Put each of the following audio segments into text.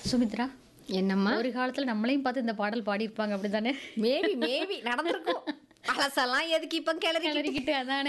சுமித்ரா என்னம்மா ஒரு காலத்துல நம்மளையும் பார்த்து இந்த பாடல் பாடியிருப்பாங்க அப்படிதானே மேபி மேபி நடந்திருக்கும் பழசெல்லாம் எதுக்கு இப்ப கிளறி கிளறிக்கிட்டு அதானே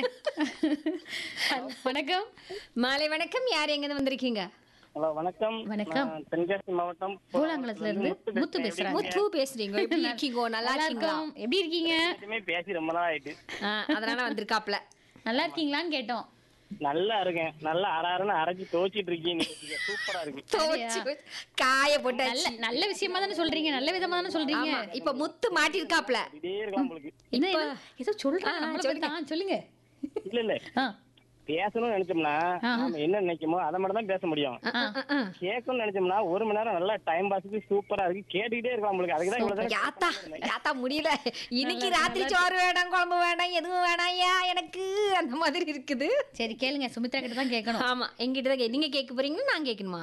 வணக்கம் மாலை வணக்கம் யார் எங்க வந்திருக்கீங்க ஹலோ வணக்கம் வணக்கம். நான் தென்காசி மாவட்டம் கூழாங்குளத்துல இருந்து முத்து பேசுறாங்க முத்து பேசுறீங்க எப்படி இருக்கீங்க நல்லா இருக்கீங்களா இருக்கோம். எப்படி இருக்கீங்க எப்பயுமே பேசி ரொம்ப நாள் ஆயிட்டு ஆ, அதனால வந்திருக்காப்ல நல்லா இருக்கீங்களான்னு கேட்டோம் நல்லா இருக்கேன் நல்லா அறாருன்னு அரைச்சி துவச்சிட்டு இருக்கீங்க நீங்க. சூப்பரா இருக்கு துவைச்சு காய நல்ல போட்டாச்சு நல்ல விஷயமா தானே சொல்றீங்க நல்ல விதமா தானே சொல்றீங்க ஆமா இப்ப முத்து மாட்டிருக்காப்ல இதே இருக்கலாம் உங்களுக்கு என்ன ஏதோ- ஏதோ சொல்றாங்க ஆ, நம்மளை சொல்லுங்க. பத்தி. ஆ, சொல்லுங்க இல்ல இல்ல ஆ, பேசணும்னு நினைச்சோம்னா நம்ம என்ன நினைக்கமோ அதை மட்டும் தான் பேச முடியும் ஆ, ஆ, ஆ. கேட்கணும்னு நினைச்சோம்னா ஒரு மணி நேரம் நல்லா டைம் பாஸுக்கு சூப்பரா இருக்கு கேட்டுக்கிட்டே இருக்கலாம் உங்களுக்கு அதுக்கு தான் இவ்வளவு நேரம் யாத்தா யாத்தா முடியல இன்னைக்கு ராத்திரி சோறு வேண்டாம் குழம்பு வேண்டாம் எதுவும் வேணாம் ஐயா எனக்கு அந்த மாதிரி இருக்குது சரி கேளுங்க சுமித்ரா கிட்ட தான் கேட்கணும் ஆமா எங்கிட்ட தான் கே- நீங்க கேட்க போறீங்களா நான் கேட்கணுமா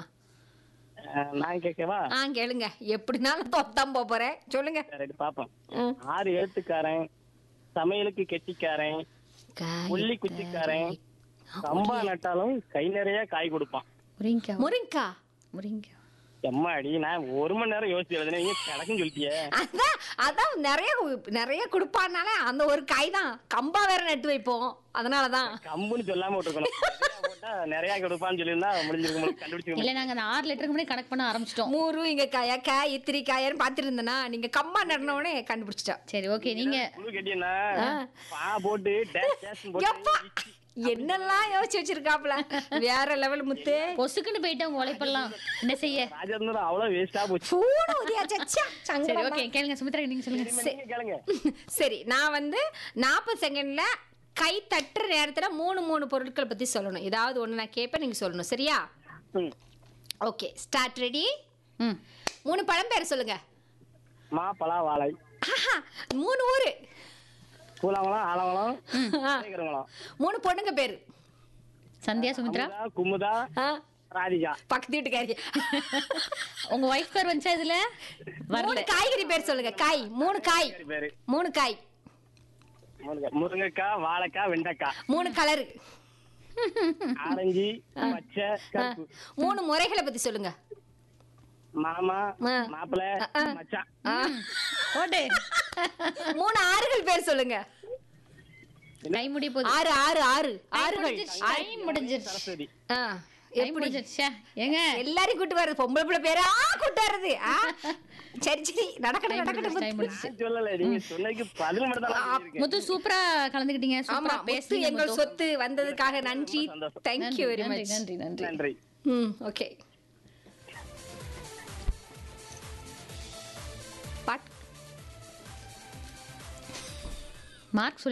அஹ், நான் கேட்கவா ஆ கேளுங்க எப்படினாலும் தொத்தான் போப் போறேன் சொல்லுங்க சரி பாப்போம் ம். ஆறு எழுத்துக்காரன் சமையலுக்கு கெட்டிக்காரன் காய் புள்ளி குச்சிக்காரன் சம்பா நட்டாலும் கை நிறைய காய் கொடுப்பான் முருங்கா முருங்கா முருங்கா எம்மாடி நான் ஒரு மணி நேரம் யோசிச்சு எழுதுனேன் நீங்க கிடக்குன்னு சொல்லிட்டியே அதான் அதான் நிறைய கு- நிறைய கொடுப்பானால அந்த ஒரு காய் தான் கம்பா வேற நட்டு வைப்போம் அதனாலதான் கம்புன்னு சொல்லாம விட்டுருக்கணும் நிறைய போட்டா நிறைய கொடுப்பான்னு சொல்லியிருந்தா முடிஞ்சிருக்கும் உங்களுக்கு கண்டுபிடிச்சிருக்கும் இல்ல நாங்க அந்த ஆறு லிட்டருக்கு முன்னாடி கணக்கு பண்ண ஆரம்பிச்சிட்டோம் மூரு இங்க காயா காய் இத்திரி காயான்னு பாத்துட்டு இருந்தேனா நீங்க கம்பா நடனவனே கண்டுபிடிச்சிட்டா சரி ஓகே நீங்க குழு கட்டியனா பா போட்டு டேஷ் டேஷ் எப்பா போட்டு என்னெல்லாம் யோசிச்சு வச்சிருக்காப்ல வேற லெவல் முத்து பொசுக்குன்னு போயிட்டு உங்க உழைப்பெல்லாம் என்ன செய்ய ராஜேந்திரன் அவ்வளவு வேஸ்டா போச்சு சூடு உதியாச்சா சரி சங்கடமா. ஓகே கேளுங்க சுமித்ரா நீங்க சொல்லுங்க நீங்க கேளுங்க சரி நான் வந்து நாற்பது செகண்ட்ல கை தட்டுற நேரத்துல மூணு மூணு பொருட்களை பத்தி சொல்லணும் ஏதாவது ஒண்ணு நான் கேட்பேன் நீங்க சொல்லணும் சரியா ம். ஓகே ஸ்டார்ட் ரெடி ம் மூணு பழம் பேர் சொல்லுங்க மா பலா வாழை ஆஹா, மூணு ஊரு கூலாங்குளம் ஆலங்குளம் ஆ, சேகரங்குளம் மூணு பொண்ணுங்க பேரு சந்தியா சுமித்ரா அமுதா, குமுதா ஆ, ராதிகா பக்கத்து வீட்டுக்காரி உங்க ஒய்ஃப் பேர் வந்துச்சா இதுல மூணு வரல காய்கறி பேர் சொல்லுங்க காய் மூணு காய் சரி பேரு மூணு காய் முருங்கை- முருங்கைக்காய் வாழைக்காய் வெண்டைக்காய் மூணு கலரு ஆரஞ்சு பச்சை கருப்பு மூணு முறைகளை பத்தி சொல்லுங்க மாமா ஆ. மாப்பிள்ளை ஆ. மச்சான் ஆ, போட்டு மூணு ஆறுகள் பேர் சொல்லுங்க கை முடிய போகுது ஆறு ஆறு ஆறு ஆறுகள் டைம் முடிஞ்சிருச்சு சரஸ்வதி ஆ, டைம் எப்படி முடிஞ்சிருச்சா ஏங்க எல்லாரையும் கூட்டு வர்றது பொம்பளை பிள்ளை பேரா கூட்டு வர்றது ஆ? சரி சரி நடக்கணும் டைம் நடக்கணும் முடிஞ்சிருச்சு டைம் முடிஞ்சிருச்சு நான் சொல்லல நீங்க சொன்னதுக்கு பதில் மட்டும் தான் நான் சொல்லியிருக்கேன். முத்து சூப்பரா கலந்துக்கிட்டீங்க ஆமா சூப்பரா முத்து பேசுனீங்க எங்கள் முத்து. சொத்து வந்ததுக்காக நன்றி ரொம்ப சந்தோஷம். தேங்க்யூ வெரி நன்றி மச் நன்றி நன்றி நன்றி ம் ஓகே பாட் மார்க் சொல்லி